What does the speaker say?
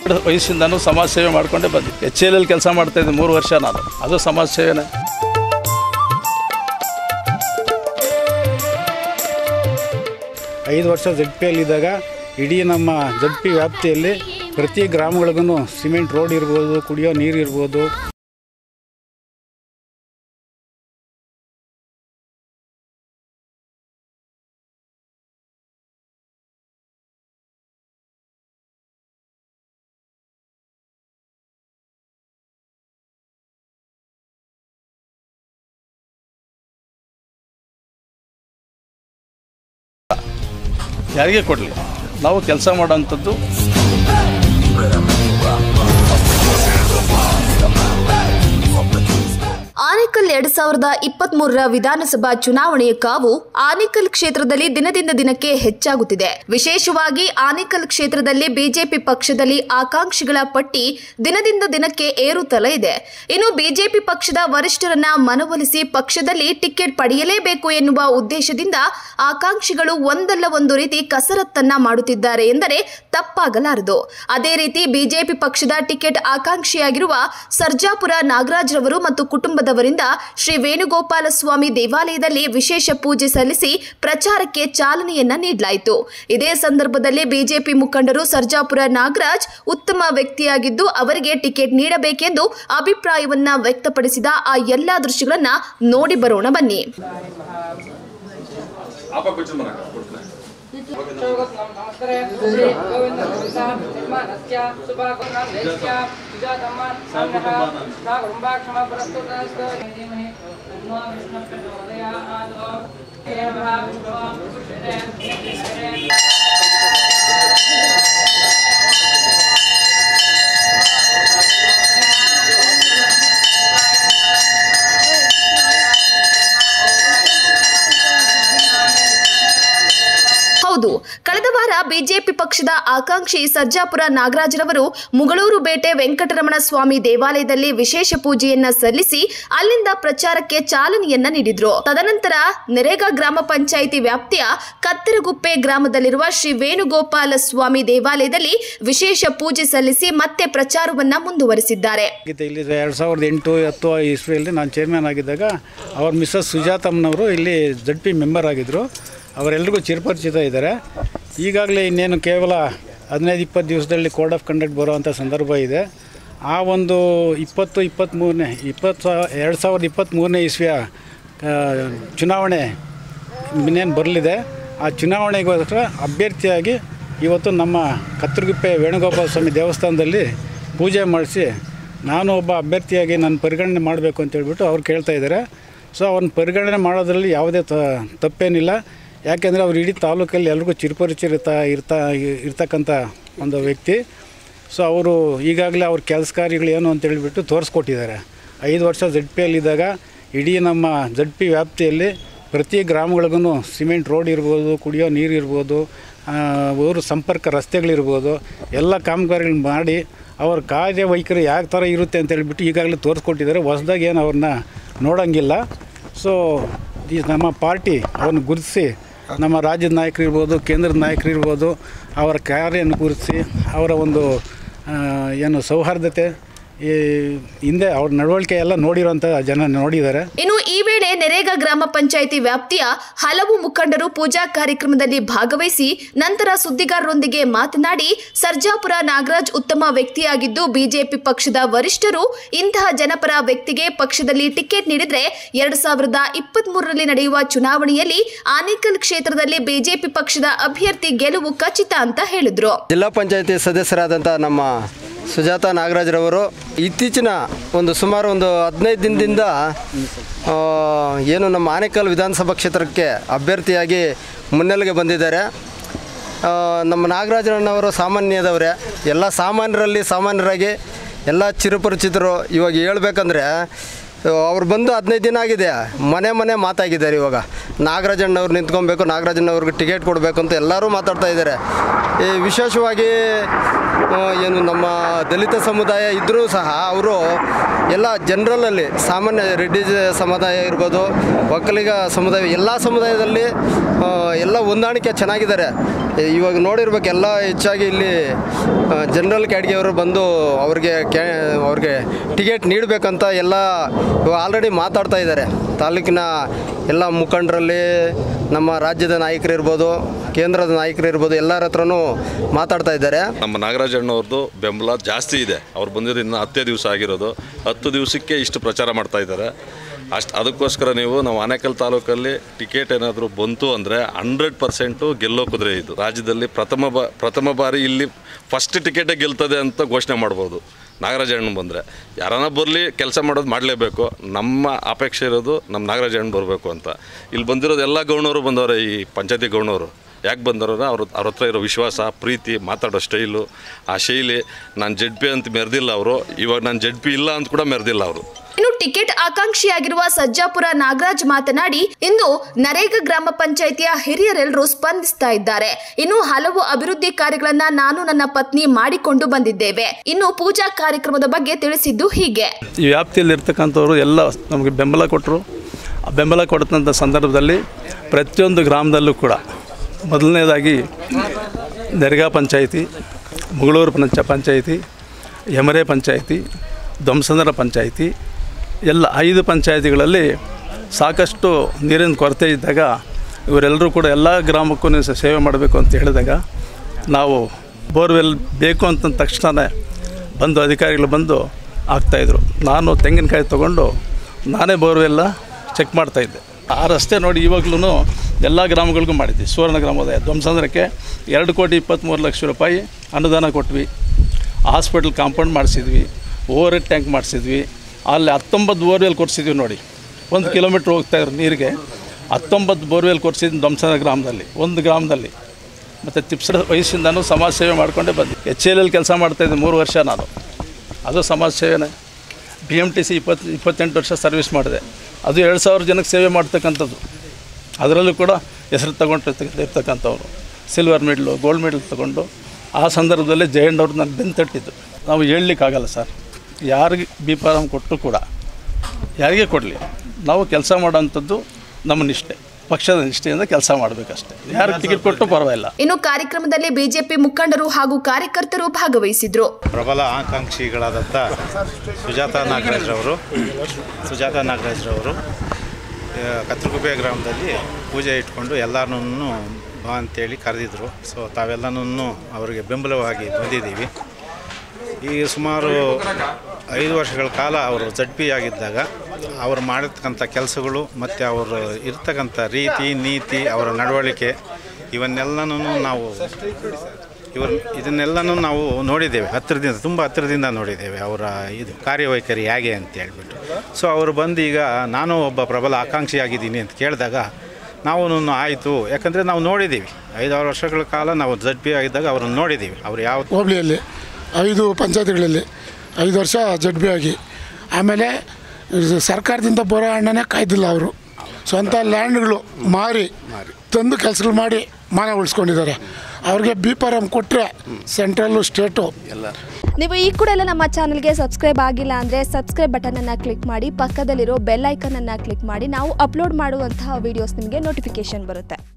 ವಯಸ್ಸಿಂದನೂ ಸಮಾಜ ಸೇವೆ ಮಾಡ್ಕೊಂಡೇ ಬಂದೆ ಎಚ್ ಎಲ್ ಎಲ್ ಕೆಲಸ ಮಾಡ್ತಾ ಇದ್ದೆ ಮೂರು ವರ್ಷ ನಾನು ಅದು ಸಮಾಜ ಸೇವೆನೇ ಐದು ವರ್ಷ ಜಡ್ ಪಿ ಇದ್ದಾಗ ಇಡೀ ನಮ್ಮ ಜಡ್ ಪಿ ವ್ಯಾಪ್ತಿಯಲ್ಲಿ ಪ್ರತಿ ಗ್ರಾಮಗಳಿಗೂ ಸಿಮೆಂಟ್ ರೋಡ್ ಇರ್ಬೋದು ಕುಡಿಯೋ ನೀರು ಇರ್ಬೋದು ಯಾರಿಗೆ ಕೊಡಲಿ ನಾವು ಕೆಲಸ ಮಾಡೋಂಥದ್ದು ಆನೇಕಲ್ ಎರಡ್ ಸಾವಿರದ ಇಪ್ಪತ್ತ್ ಮೂರರ ವಿಧಾನಸಭಾ ಚುನಾವಣೆಯ ಕಾವು ಆನೇಕಲ್ ಕ್ಷೇತ್ರದಲ್ಲಿ ದಿನದಿಂದ ದಿನಕ್ಕೆ ಹೆಚ್ಚಾಗುತ್ತಿದೆ ವಿಶೇಷವಾಗಿ ಆನೇಕಲ್ ಕ್ಷೇತ್ರದಲ್ಲಿ ಬಿಜೆಪಿ ಪಕ್ಷದಲ್ಲಿ ಆಕಾಂಕ್ಷಿಗಳ ಪಟ್ಟಿ ದಿನದಿಂದ ದಿನಕ್ಕೆ ಏರುತ್ತಲೇ ಇದೆ ಇನ್ನು ಬಿಜೆಪಿ ಪಕ್ಷದ ವರಿಷ್ಠರನ್ನ ಮನವೊಲಿಸಿ ಪಕ್ಷದಲ್ಲಿ ಟಿಕೆಟ್ ಪಡೆಯಲೇಬೇಕು ಎನ್ನುವ ಉದ್ದೇಶದಿಂದ ಆಕಾಂಕ್ಷಿಗಳು ಒಂದಲ್ಲ ಒಂದು ರೀತಿ ಕಸರತ್ತನ್ನ ಮಾಡುತ್ತಿದ್ದಾರೆ ಎಂದರೆ ತಪ್ಪಾಗಲಾರದು ಅದೇ ರೀತಿ ಬಿಜೆಪಿ ಪಕ್ಷದ ಟಿಕೆಟ್ ಆಕಾಂಕ್ಷಿಯಾಗಿರುವ ಸರ್ಜಾಪುರ ನಾಗರಾಜ್ ರವರು ಮತ್ತು ಕುಟುಂಬದವರಿಂದ ಶ್ರೀ ವೇಣುಗೋಪಾಲ ಸ್ವಾಮಿ ದೇವಾಲಯದಲ್ಲಿ ವಿಶೇಷ ಪೂಜೆ ಸಲ್ಲಿಸಿ ಪ್ರಚಾರಕ್ಕೆ ಚಾಲನೆಯನ್ನ ನೀಡಲಾಯಿತು ಇದೇ ಸಂದರ್ಭದಲ್ಲಿ ಬಿಜೆಪಿ ಮುಖಂಡರು ಸರ್ಜಾಪುರ ನಾಗರಾಜ್ ಉತ್ತಮ ವ್ಯಕ್ತಿಯಾಗಿದ್ದು ಅವರಿಗೆ ಟಿಕೆಟ್ ನೀಡಬೇಕೆಂದು ಅಭಿಪ್ರಾಯವನ್ನ ವ್ಯಕ್ತಪಡಿಸಿದ ಆ ಎಲ್ಲಾ ದೃಶ್ಯಗಳನ್ನ ನೋಡಿ ಬರೋಣ ಬನ್ನಿ ನಮಸ್ಕಾರ ಶ್ರೀ ಗೋವಿಂದ ನಿರ್ಮಾಣಸ್ಯ ಶುಭಾಗುಣಾಂದೇಶ್ಯ ಸುಜಾತಮ್ಮಾನ್ ಸಾಮ್ಯಃ ನಾಗುಂಬಾಕ್ಷಮ ಪ್ರಸ್ತುತಸ್ತು ಧೀಮಹಿ ತನ್ನೋ ವಿಷ್ಣು ಪ್ರಚೋದಯಾತ್ ದೇವಃ ವಿಷ್ಣು ಪುಷ್ಯತೆ ಹೌದು ಕಳೆದ ವಾರ ಬಿಜೆಪಿ ಪಕ್ಷದ ಆಕಾಂಕ್ಷಿ ಸರ್ಜಾಪುರ ನಾಗರಾಜರವರು ಮುಗಳೂರು ಬೇಟೆ ವೆಂಕಟರಮಣ ಸ್ವಾಮಿ ದೇವಾಲಯದಲ್ಲಿ ವಿಶೇಷ ಪೂಜೆಯನ್ನ ಸಲ್ಲಿಸಿ ಅಲ್ಲಿಂದ ಪ್ರಚಾರಕ್ಕೆ ಚಾಲನೆಯನ್ನ ನೀಡಿದ್ರು ತದನಂತರ ನೆರೆಗಾ ಗ್ರಾಮ ಪಂಚಾಯಿತಿ ವ್ಯಾಪ್ತಿಯ ಕತ್ತರಗುಪ್ಪೆ ಗ್ರಾಮದಲ್ಲಿರುವ ಶ್ರೀ ವೇಣುಗೋಪಾಲ ಸ್ವಾಮಿ ದೇವಾಲಯದಲ್ಲಿ ವಿಶೇಷ ಪೂಜೆ ಸಲ್ಲಿಸಿ ಮತ್ತೆ ಪ್ರಚಾರವನ್ನ ಮುಂದುವರಿಸಿದ್ದಾರೆ ಗೀತೆ ಇಲ್ಲಿ ಎರಡು ಸಾವಿರದ ಎಂಟು ಹತ್ತು ಇಸ್ವಿಯಲ್ಲಿ ನಾನು ಚೇರ್ಮನ್ ಆಗಿದ್ದಾಗ ಅವ್ರ ಮಿಸ್ಸಸ್ ಸುಜಾತಮ್ಮನವರು ಇಲ್ಲಿ ಜಡ್ ಪಿ ಮೆಂಬರ್ ಆಗಿದ್ದರು ಅವರೆಲ್ಲರಿಗೂ ಚಿರಪರಿಚಿತ ಇದ್ದಾರೆ ಈಗಾಗಲೇ ಇನ್ನೇನು ಕೇವಲ ಹದಿನೈದು ಇಪ್ಪತ್ತು ದಿವಸದಲ್ಲಿ ಕೋಡ್ ಆಫ್ ಕಂಡಕ್ಟ್ ಬರುವಂಥ ಸಂದರ್ಭ ಇದೆ ಆ ಒಂದು ಇಪ್ಪತ್ತು ಇಪ್ಪತ್ತ್ಮೂರನೇ ಇಪ್ಪತ್ತು ಸಾ- ಎರಡು ಸಾವಿರದ ಇಪ್ಪತ್ತ್ಮೂರನೇ ಇಸ್ವಿಯ ಆ, ಚುನಾವಣೆ ಇನ್ನೇನು ಬರಲಿದೆ ಆ ಚುನಾವಣೆಗೋಸ್ಕರ ಅಭ್ಯರ್ಥಿಯಾಗಿ ಇವತ್ತು ನಮ್ಮ ಕತ್ತರಗುಪ್ಪೆ ವೇಣುಗೋಪಾಲ ಸ್ವಾಮಿ ದೇವಸ್ಥಾನದಲ್ಲಿ ಪೂಜೆ ಮಾಡಿಸಿ ನಾನು ಒಬ್ಬ ಅಭ್ಯರ್ಥಿಯಾಗಿ ನಾನು ಪರಿಗಣನೆ ಮಾಡಬೇಕು ಅಂತ ಹೇಳ್ಬಿಟ್ಟು ಅವ್ರು ಕೇಳ್ತಾ ಇದ್ದಾರೆ ಸೊ ಅವ್ರನ್ನ ಪರಿಗಣನೆ ಮಾಡೋದ್ರಲ್ಲಿ ಯಾವುದೇ ತ ತಪ್ಪೇನಿಲ್ಲ ಯಾಕೆಂದರೆ ಅವ್ರು ಇಡೀ ತಾಲೂಕಲ್ಲಿ ಎಲ್ರಿಗೂ ಚಿರಪರಿಚಿತ ಇರ್ತಾ ಇರ್ತಕ್ಕಂಥ ಒಂದು ವ್ಯಕ್ತಿ ಸೊ ಅವರು ಈಗಾಗಲೇ ಅವ್ರ ಕೆಲಸ ಕಾರ್ಯಗಳು ಏನು ಅಂತ ಹೇಳಿಬಿಟ್ಟು ತೋರಿಸ್ಕೊಟ್ಟಿದ್ದಾರೆ ಐದು ವರ್ಷ ಜಡ್ ಪಿ ಇದ್ದಾಗ ಇಡೀ ನಮ್ಮ ಜಡ್ ಪಿ ವ್ಯಾಪ್ತಿಯಲ್ಲಿ ಪ್ರತಿ ಗ್ರಾಮಗಳಿಗೂ ಸಿಮೆಂಟ್ ರೋಡ್ ಇರ್ಬೋದು ಕುಡಿಯೋ ನೀರು ಇರ್ಬೋದು ಆ, ಊರು ಸಂಪರ್ಕ ರಸ್ತೆಗಳಿರ್ಬೋದು ಎಲ್ಲ ಕಾಮಗಾರಿಗಳನ್ನ ಮಾಡಿ ಅವ್ರ ಕಾರ್ಯವೈಖರಿ ಯಾವ ಥರ ಇರುತ್ತೆ ಅಂತ ಹೇಳ್ಬಿಟ್ಟು ಈಗಾಗಲೇ ತೋರಿಸ್ಕೊಟ್ಟಿದ್ದಾರೆ ಹೊಸ್ದಾಗಿ ಏನು ಅವ್ರನ್ನ ನೋಡೋಂಗಿಲ್ಲ ಸೊ ಈ ನಮ್ಮ ಪಾರ್ಟಿ ಅವ್ರನ್ನ ಗುರುತಿಸಿ ನಮ್ಮ ರಾಜ್ಯದ ನಾಯಕರು ಇರ್ಬೋದು ಕೇಂದ್ರದ ನಾಯಕರು ಇರ್ಬೋದು ಅವರ ಕಾರ್ಯವನ್ನು ಗುರುತಿಸಿ ಅವರ ಒಂದು ಆ, ಏನು ಸೌಹಾರ್ದತೆ ಈ ಹಿಂದೆ ಅವ್ರ ನಡವಳಿಕೆ ಎಲ್ಲ ನೋಡಿರೋಂಥ ಜನ ನೋಡಿದ್ದಾರೆ ಇನ್ನು ಈ ವೇಳೆ ನೆರೇಗಾ ಗ್ರಾಮ ಪಂಚಾಯಿತಿ ವ್ಯಾಪ್ತಿಯ ಹಲವು ಮುಖಂಡರು ಪೂಜಾ ಕಾರ್ಯಕ್ರಮದಲ್ಲಿ ಭಾಗವಹಿಸಿ ನಂತರ ಸುದ್ದಿಗಾರರೊಂದಿಗೆ ಮಾತನಾಡಿ ಸರ್ಜಾಪುರ ನಾಗರಾಜ್ ಉತ್ತಮ ವ್ಯಕ್ತಿಯಾಗಿದ್ದು ಬಿಜೆಪಿ ಪಕ್ಷದ ವರಿಷ್ಠರು ಇಂತಹ ಜನಪರ ವ್ಯಕ್ತಿಗೆ ಪಕ್ಷದಲ್ಲಿ ಟಿಕೆಟ್ ನೀಡಿದ್ರೆ ಎರಡ್ ಸಾವಿರದ ಇಪ್ಪತ್ತ್ ಮೂರರಲ್ಲಿ ನಡೆಯುವ ಚುನಾವಣೆಯಲ್ಲಿ ಆನೇಕಲ್ ಕ್ಷೇತ್ರದಲ್ಲಿ ಬಿಜೆಪಿ ಪಕ್ಷದ ಅಭ್ಯರ್ಥಿ ಗೆಲುವು ಖಚಿತ ಅಂತ ಹೇಳಿದ್ರು ಜಿಲ್ಲಾ ಪಂಚಾಯತಿ ಸದಸ್ಯರಾದಂಥ ನಮ್ಮ ಸುಜಾತ ನಾಗರಾಜ್ರವರು ಇತ್ತೀಚಿನ ಒಂದು ಸುಮಾರು ಒಂದು ಹದಿನೈದು ದಿನದಿಂದ ಆ, ಏನು ನಮ್ಮ ಆನೇಕಲ್ ವಿಧಾನಸಭಾ ಕ್ಷೇತ್ರಕ್ಕೆ ಅಭ್ಯರ್ಥಿಯಾಗಿ ಮುನ್ನೆಲೆಗೆ ಬಂದಿದ್ದಾರೆ ಆ, ನಮ್ಮ ನಾಗರಾಜನವರು ಸಾಮಾನ್ಯದವರೇ ಎಲ್ಲ ಸಾಮಾನ್ಯರಲ್ಲಿ ಸಾಮಾನ್ಯರಾಗಿ ಎಲ್ಲ ಚಿರಪರಿಚಿತರು ಇವಾಗ ಹೇಳ್ಬೇಕಂದ್ರೆ ಅವ್ರು ಬಂದು ಹದಿನೈದು ದಿನ ಆಗಿದೆ ಮನೆ ಮನೆ ಮಾತಾಗಿದ್ದಾರೆ ಇವಾಗ ನಾಗರಾಜಣ್ಣವ್ರು ನಿಂತ್ಕೊಬೇಕು ನಾಗರಾಜಣ್ಣವ್ರಿಗೆ ಟಿಕೆಟ್ ಕೊಡಬೇಕು ಅಂತ ಎಲ್ಲರೂ ಮಾತಾಡ್ತಾ ಇದ್ದಾರೆ ಈ ವಿಶೇಷವಾಗಿ ಆ, ಏನು ನಮ್ಮ ದಲಿತ ಸಮುದಾಯ ಇದ್ದರೂ ಸಹ ಅವರು ಎಲ್ಲ ಜನರಲಲ್ಲಿ ಸಾಮಾನ್ಯ ರೆಡ್ಡಿ ಜ- ಸಮುದಾಯ ಇರ್ಬೋದು ಒಕ್ಕಲಿಗ ಸಮುದಾಯ ಎಲ್ಲ ಸಮುದಾಯದಲ್ಲಿ ಆ, ಎಲ್ಲ ಹೊಂದಾಣಿಕೆ ಚೆನ್ನಾಗಿದ್ದಾರೆ ಇವಾಗ ನೋಡಿರ್ಬೇಕು ಎಲ್ಲ ಹೆಚ್ಚಾಗಿ ಇಲ್ಲಿ ಜನರಲ್ ಕ್ಯಾಡ್ಗೆಯವರು ಬಂದು ಅವ್ರಿಗೆ ಕ್ಯಾ ಅವ್ರಿಗೆ ಟಿಕೆಟ್ ನೀಡಬೇಕಂತ ಎಲ್ಲ ಆಲ್ರೆಡಿ ಮಾತಾಡ್ತಾ ಇದ್ದಾರೆ ತಾಲೂಕಿನ ಎಲ್ಲ ಮುಖಂಡರಲ್ಲಿ ನಮ್ಮ ರಾಜ್ಯದ ನಾಯಕರಿರ್ಬೋದು ಕೇಂದ್ರದ ನಾಯಕರಿರ್ಬೋದು ಎಲ್ಲರ ಹತ್ರನೂ ಮಾತಾಡ್ತಾ ಇದ್ದಾರೆ ನಮ್ಮ ನಾಗರಾಜ್ ಅಣ್ಣವ್ರದ್ದು ಬೆಂಬಲ ಜಾಸ್ತಿ ಇದೆ ಅವ್ರು ಬಂದಿದ್ದು ಇನ್ನು ಹತ್ತೇ ದಿವಸ ಆಗಿರೋದು ಹತ್ತು ದಿವಸಕ್ಕೆ ಇಷ್ಟು ಪ್ರಚಾರ ಮಾಡ್ತಾ ಇದ್ದಾರೆ ಅಷ್ಟು ಅದಕ್ಕೋಸ್ಕರ ನೀವು ನಾವು ಆನೇಕಲ್ ತಾಲೂಕಲ್ಲಿ ಟಿಕೆಟ್ ಏನಾದರೂ ಬಂತು ಅಂದರೆ ಹಂಡ್ರೆಡ್ ಪರ್ಸೆಂಟು ಗೆಲ್ಲೋ ಕುದುರೆ ಇದು ರಾಜ್ಯದಲ್ಲಿ ಪ್ರಥಮ ಬಾ ಪ್ರಥಮ ಬಾರಿ ಇಲ್ಲಿ ಫಸ್ಟ್ ಟಿಕೆಟೇ ಗೆಲ್ತದೆ ಅಂತ ಘೋಷಣೆ ಮಾಡ್ಬೋದು ನಾಗರಾಜ ಅಣ್ಣ ಬಂದರೆ ಯಾರನ್ನ ಬರಲಿ ಕೆಲಸ ಮಾಡೋದು ಮಾಡಲೇಬೇಕು ನಮ್ಮ ಅಪೇಕ್ಷೆ ಇರೋದು ನಮ್ಮ ನಾಗರಾಜ ಅಣ್ಣ ಬರಬೇಕು ಅಂತ ಇಲ್ಲಿ ಬಂದಿರೋದು ಎಲ್ಲ ಗೌಣವರು ಬಂದವರೆ ಈ ಪಂಚಾಯತಿ ಗೌಣವರು ಯಾಕೆ ಬಂದವ್ರ ಅವ್ರ ಅವ್ರ ಹತ್ರ ಇರೋ ವಿಶ್ವಾಸ ಪ್ರೀತಿ ಮಾತಾಡೋ ಸ್ಟೈಲು ಆ ಶೈಲಿ ನಾನು ಜೆಡ್ ಪಿ ಅಂತ ಮೆರೆದಿಲ್ಲ ಅವರು ಇವಾಗ ನಾನು ಜೆಡ್ ಪಿ ಇಲ್ಲ ಅಂತ ಕೂಡ ಮೆರೆದಿಲ್ಲ ಅವರು ಇನ್ನು ಟಿಕೆಟ್ ಆಕಾಂಕ್ಷಿಯಾಗಿರುವ ಸಜ್ಜಾಪುರ ನಾಗರಾಜ್ ಮಾತನಾಡಿ ಇಂದು ನರೇಗಾ ಗ್ರಾಮ ಪಂಚಾಯಿತಿಯ ಹಿರಿಯರೆಲ್ಲರೂ ಸ್ಪಂದಿಸ್ತಾ ಇದ್ದಾರೆ ಇನ್ನು ಹಲವು ಅಭಿವೃದ್ಧಿ ಕಾರ್ಯಗಳನ್ನ ನಾನು ನನ್ನ ಪತ್ನಿ ಮಾಡಿಕೊಂಡು ಬಂದಿದ್ದೇವೆ ಇನ್ನು ಪೂಜಾ ಕಾರ್ಯಕ್ರಮದ ಬಗ್ಗೆ ತಿಳಿಸಿದ್ದು ಹೀಗೆ ಈ ವ್ಯಾಪ್ತಿಯಲ್ಲಿ ಇರ್ತಕ್ಕಂಥವ್ರು ಎಲ್ಲ ನಮಗೆ ಬೆಂಬಲ ಕೊಟ್ಟರು ಆ ಬೆಂಬಲ ಕೊಟ್ಟಂಥ ಸಂದರ್ಭದಲ್ಲಿ ಪ್ರತಿಯೊಂದು ಗ್ರಾಮದಲ್ಲೂ ಕೂಡ ಮೊದಲನೇದಾಗಿ ನೆರಗಾ ಪಂಚಾಯಿತಿ ಮುಗಳೂರು ಪಂಚ ಪಂಚಾಯಿತಿ ಯಮರೆ ಪಂಚಾಯಿತಿ ಧ್ವಂಸಂದ್ರ ಪಂಚಾಯಿತಿ ಎಲ್ಲ ಐದು ಪಂಚಾಯಿತಿಗಳಲ್ಲಿ ಸಾಕಷ್ಟು ನೀರಿನ ಕೊರತೆ ಇದ್ದಾಗ ಇವರೆಲ್ಲರೂ ಕೂಡ ಎಲ್ಲ ಗ್ರಾಮಕ್ಕೂ ನೀವು ಸ- ಸೇವೆ ಮಾಡಬೇಕು ಅಂತ ಹೇಳಿದಾಗ ನಾವು ಬೋರ್ವೆಲ್ ಬೇಕು ಅಂತ ತಕ್ಷಣವೇ ಬಂದು ಅಧಿಕಾರಿಗಳು ಬಂದು ಆಗ್ತಾಯಿದ್ರು ನಾನು ತೆಂಗಿನಕಾಯಿ ತೊಗೊಂಡು ನಾನೇ ಬೋರ್ವೆಲ್ಲ ಚೆಕ್ ಮಾಡ್ತಾಯಿದ್ದೆ ಆ ರಸ್ತೆ ನೋಡಿ ಇವಾಗ್ಲೂ ಎಲ್ಲ ಗ್ರಾಮಗಳಿಗೂ ಮಾಡಿದ್ವಿ ಸುವರ್ಣ ಗ್ರಾಮೋದಯ ಧ್ವಂಸಂದ್ರಕ್ಕೆ ಎರಡು ಕೋಟಿ ಇಪ್ಪತ್ತ್ಮೂರು ಲಕ್ಷ ರೂಪಾಯಿ ಅನುದಾನ ಕೊಟ್ವಿ ಹಾಸ್ಪಿಟ್ಲ್ ಕಾಂಪೌಂಡ್ ಮಾಡಿಸಿದ್ವಿ ಓವರ್ ಹೆಡ್ ಟ್ಯಾಂಕ್ ಮಾಡಿಸಿದ್ವಿ ಅಲ್ಲಿ ಹತ್ತೊಂಬತ್ತು ಬೋರ್ವೆಲ್ ಕೊಡಿಸಿದ್ವಿ ನೋಡಿ ಒಂದು ಕಿಲೋಮೀಟ್ರ್ ಹೋಗ್ತಾಯಿದ್ರು ನೀರಿಗೆ ಹತ್ತೊಂಬತ್ತು ಬೋರ್ವೆಲ್ ಕೊಡಿಸಿದ್ದು ಧ್ವಂಸಂದ್ರ ಗ್ರಾಮದಲ್ಲಿ ಒಂದು ಗ್ರಾಮದಲ್ಲಿ ಮತ್ತು ತಿಪ್ಸರ ವಯಸ್ಸಿಂದನೂ ಸಮಾಜ ಸೇವೆ ಮಾಡಿಕೊಂಡೇ ಬಂದೆ ಎಚ್ ಎಲ್ ಎಲ್ ಕೆಲಸ ಮಾಡ್ತಾಯಿದ್ದೆ ಮೂರು ವರ್ಷ ನಾನು ಅದು ಸಮಾಜ ಸೇವೆನೇ ಬಿ ಎಮ್ ಟಿ ಸಿ ಇಪ್ಪತ್ತು ಇಪ್ಪತ್ತೆಂಟು ವರ್ಷ ಸರ್ವಿಸ್ ಮಾಡಿದೆ ಅದು ಎರಡು ಸಾವಿರ ಜನಕ್ಕೆ ಸೇವೆ ಮಾಡ್ತಕ್ಕಂಥದ್ದು ಅದರಲ್ಲೂ ಕೂಡ ಹೆಸರು ತಗೊಂಡಿರ್ತಕ್ಕ ಇರ್ತಕ್ಕಂಥವ್ರು ಸಿಲ್ವರ್ ಮೆಡ್ಲು ಗೋಲ್ಡ್ ಮೆಡಲ್ ತಗೊಂಡು ಆ ಸಂದರ್ಭದಲ್ಲಿ ಜಯಣ್ಣವ್ರು ನಾನು ಬೆನ್ನು ತಟ್ಟಿದ್ದು ನಾವು ಹೇಳಲಿಕ್ಕಾಗಲ್ಲ ಸರ್ ಯಾರಿಗೆ ಬಿ ಫಾರಮ್ ಕೊಟ್ಟರು ಕೂಡ ಯಾರಿಗೆ ಕೊಡಲಿ ನಾವು ಕೆಲಸ ಮಾಡೋಂಥದ್ದು ನಮ್ಮ ನಿಷ್ಠೆ ಪಕ್ಷದ ನಿಷ್ಠೆಯಿಂದ ಕೆಲಸ ಮಾಡಬೇಕಷ್ಟೆ ಯಾರಿಗೆ ಟಿಕೆಟ್ ಕೊಟ್ಟರು ಪರವಾಗಿಲ್ಲ ಇನ್ನು ಕಾರ್ಯಕ್ರಮದಲ್ಲಿ ಬಿಜೆಪಿ ಮುಖಂಡರು ಹಾಗೂ ಕಾರ್ಯಕರ್ತರು ಭಾಗವಹಿಸಿದ್ರು ಪ್ರಬಲ ಆಕಾಂಕ್ಷಿಗಳಾದಂಥ ಸುಜಾತ ನಾಗರಾಜ್ರವರು ಸುಜಾತ ನಾಗರಾಜ್ರವರು ಆ, ಕತ್ರಗುಪ್ಪೆ ಗ್ರಾಮದಲ್ಲಿ ಪೂಜೆ ಇಟ್ಕೊಂಡು ಎಲ್ಲರನ್ನೂ ಬಾ ಅಂತೇಳಿ ಕರೆದಿದ್ರು ಸೊ ತಾವೆಲ್ಲನೂ ಅವರಿಗೆ ಬೆಂಬಲವಾಗಿ ಬಂದಿದ್ದೀವಿ ಈ ಸುಮಾರು ಐದು ವರ್ಷಗಳ ಕಾಲ ಅವರು ಜಡ್ ಪಿ ಆಗಿದ್ದಾಗ ಅವರು ಮಾಡಿರ್ತಕ್ಕಂಥ ಕೆಲಸಗಳು ಮತ್ತು ಅವರು ಇರ್ತಕ್ಕಂಥ ರೀತಿ ನೀತಿ ಅವರ ನಡವಳಿಕೆ ಇವನ್ನೆಲ್ಲನೂ ನಾವು ಇವರು ಇದನ್ನೆಲ್ಲನೂ ನಾವು ನೋಡಿದ್ದೇವೆ ಹತ್ತಿರದಿಂದ ತುಂಬ ಹತ್ತಿರದಿಂದ ನೋಡಿದ್ದೇವೆ ಅವರ ಇದು ಕಾರ್ಯವೈಖರಿ ಹೇಗೆ ಅಂತ ಹೇಳ್ಬಿಟ್ಟು ಸೊ ಅವರು ಬಂದು ಈಗ ನಾನು ಒಬ್ಬ ಪ್ರಬಲ ಆಕಾಂಕ್ಷಿಯಾಗಿದ್ದೀನಿ ಅಂತ ಕೇಳಿದಾಗ ನಾವು ಆಯಿತು ಯಾಕಂದರೆ ನಾವು ನೋಡಿದ್ದೀವಿ ಐದಾರು ವರ್ಷಗಳ ಕಾಲ ನಾವು ಜಡ್ ಪಿ ಆಗಿದ್ದಾಗ ಅವ್ರನ್ನ ನೋಡಿದ್ದೀವಿ ಅವ್ರು ಯಾವ ಹೋಬಳಿಯಲ್ಲಿ ಐದು ಪಂಚಾಯತಿಗಳಲ್ಲಿ ಐದು ವರ್ಷ ಜಡ್ ಬಿ ಆಗಿ ಆಮೇಲೆ ಇದು ಸರ್ಕಾರದಿಂದ ಬರೋ ಹಣ್ಣನೇ ಕಾಯ್ದಿಲ್ಲ ಅವರು ಸ್ವಂತ ಲ್ಯಾಂಡ್ಗಳು ಮಾರಿ ತಂದು ಕೆಲಸಗಳು ಮಾಡಿ ಮಾನ ಉಳಿಸ್ಕೊಂಡಿದ್ದಾರೆ ಅವ್ರಿಗೆ ಬಿ ಪರಂ ಕೊಟ್ಟರೆ ಸೆಂಟ್ರಲ್ಲು ಸ್ಟೇಟು ನೀವು ಈ ಕೂಡ ಎಲ್ಲ ನಮ್ಮ ಚಾನಲ್ಗೆ ಸಬ್ಸ್ಕ್ರೈಬ್ ಆಗಿಲ್ಲ ಅಂದರೆ ಸಬ್ಸ್ಕ್ರೈಬ್ ಬಟನನ್ನು ಕ್ಲಿಕ್ ಮಾಡಿ ಪಕ್ಕದಲ್ಲಿರೋ ಬೆಲ್ ಐಕನನ್ನು ಕ್ಲಿಕ್ ಮಾಡಿ ನಾವು ಅಪ್ಲೋಡ್ ಮಾಡುವಂತಹ ವೀಡಿಯೋಸ್ ನಿಮಗೆ ನೋಟಿಫಿಕೇಶನ್ ಬರುತ್ತೆ